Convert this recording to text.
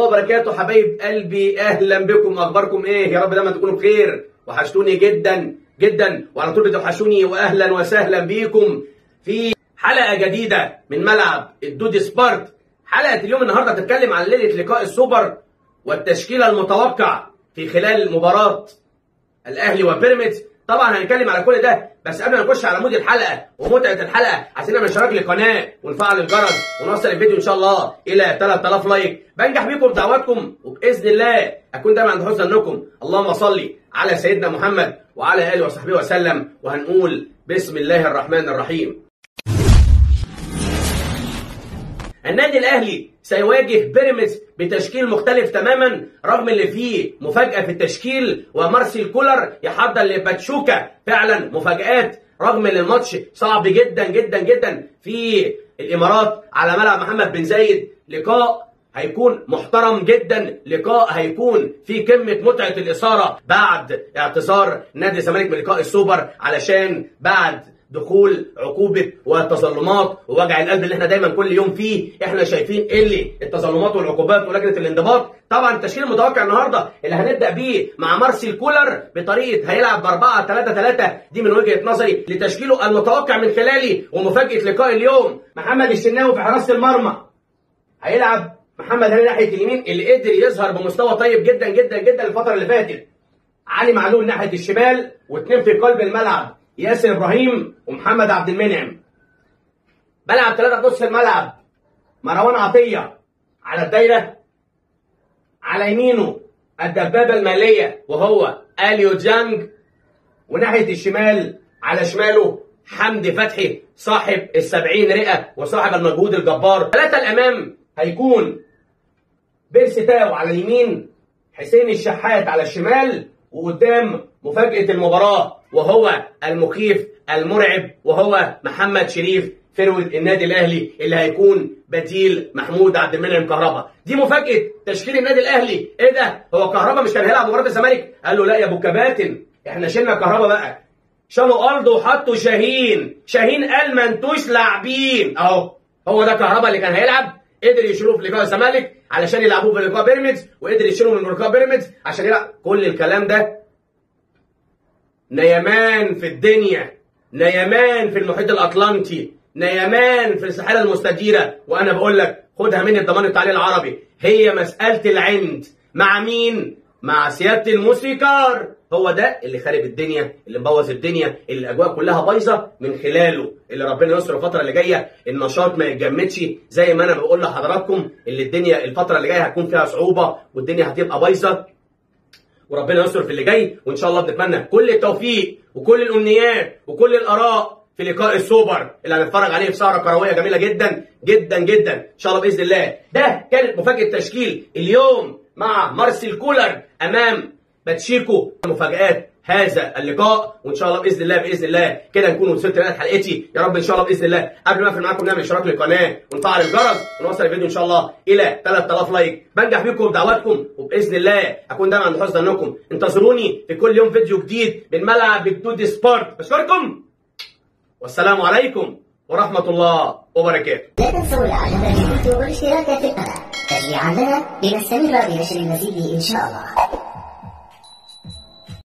وبركاته حبايب قلبي اهلا بكم اخباركم ايه يا رب دايما تكونوا بخير وحشتوني جدا جدا وعلى طول بتوحشوني واهلا وسهلا بيكم في حلقه جديده من ملعب الدود سبارت حلقه اليوم النهارده تتكلم عن ليله لقاء السوبر والتشكيل المتوقع في خلال مباراه الاهلي وبيراميدز طبعا هنتكلم على كل ده بس قبل ما نخش على مود الحلقه ومتعه الحلقه عايزين نعمل اشتراك للقناه ونفعل الجرس ونوصل الفيديو ان شاء الله الى 3000 لايك بنجح بيكم دعواتكم وباذن الله اكون دايما عند حسن ظنكم اللهم صل على سيدنا محمد وعلى اله وصحبه وسلم وهنقول بسم الله الرحمن الرحيم النادي الاهلي سيواجه بيراميدز بتشكيل مختلف تماما رغم اللي فيه مفاجاه في التشكيل ومارسيل كولر يحضر لباتشوكا فعلا مفاجات رغم ان الماتش صعب جدا جدا جدا في الامارات على ملعب محمد بن زايد لقاء هيكون محترم جدا لقاء هيكون في قمه متعه الاثاره بعد اعتذار نادي الزمالك من لقاء السوبر علشان بعد دخول عقوبة والتظلمات ووجع القلب اللي احنا دايما كل يوم فيه احنا شايفين اللي التظلمات والعقوبات ولجنة الانضباط طبعا التشكيل المتوقع النهارده اللي هنبدا بيه مع مارسيل كولر بطريقه هيلعب ب 4 3 3 دي من وجهه نظري لتشكيله المتوقع من خلالي ومفاجاه لقاء اليوم محمد الشناوي في حراسه المرمى هيلعب محمد هاني ناحيه اليمين اللي قدر يظهر بمستوى طيب جدا جدا جدا الفتره اللي فاتت علي معلول ناحيه الشمال واثنين في قلب الملعب ياسر ابراهيم ومحمد عبد المنعم بلعب ثلاثه في نص الملعب مروان عطيه على الدايره على يمينه الدبابه الماليه وهو اليو جانج وناحيه الشمال على شماله حمدي فتحي صاحب السبعين رئه وصاحب المجهود الجبار ثلاثه الامام هيكون بيرسي تاو على اليمين حسين الشحات على الشمال وقدام مفاجاه المباراه وهو المخيف المرعب وهو محمد شريف فرود النادي الاهلي اللي هيكون بديل محمود عبد المنعم كهربا دي مفاجاه تشكيل النادي الاهلي ايه ده هو كهربا مش كان هيلعب مباراه الزمالك قال له لا يا ابو كباتن احنا شلنا كهربا بقى شالوا ارض وحطوا شاهين شاهين قال ما انتوش لاعبين اهو هو ده كهربا اللي كان هيلعب قدر يشيلوه في لقاء الزمالك علشان يلعبوه في لقاء بيراميدز وقدر يشيلوه من لقاء بيراميدز عشان يلعب كل الكلام ده نيمان في الدنيا نيمان في المحيط الاطلنطي نيمان في الساحله المستديره وانا بقول لك خدها مني الضمان التعليق العربي هي مساله العند مع مين مع سياده الموسيقار هو ده اللي خارب الدنيا اللي مبوظ الدنيا اللي الاجواء كلها بايظه من خلاله اللي ربنا يستر الفتره اللي جايه النشاط ما يتجمدش زي ما انا بقول لحضراتكم اللي الدنيا الفتره اللي جايه هتكون فيها صعوبه والدنيا هتبقى بايظه وربنا يستر في اللي جاي وان شاء الله بنتمنى كل التوفيق وكل الامنيات وكل الاراء في لقاء السوبر اللي هنتفرج عليه في سهره كرويه جميله جدا جدا جدا ان شاء الله باذن الله ده كانت مفاجاه تشكيل اليوم مع مارسيل كولر امام باتشيكو مفاجات هذا اللقاء وان شاء الله باذن الله باذن الله كده نكون وصلت لنهايه حلقتي يا رب ان شاء الله باذن الله قبل ما اقفل معاكم نعمل اشتراك للقناه ونفعل الجرس ونوصل الفيديو ان شاء الله الى 3000 لايك بنجح بيكم بدعواتكم وباذن الله اكون دايما عند حسن ظنكم انتظروني في كل يوم فيديو جديد من ملعب الدود سبورت بشكركم والسلام عليكم ورحمه الله وبركاته لا تنسوا الاعجاب بالفيديو والاشتراك في القناة تشجيعا لنا لنستمر بنشر المزيد ان شاء الله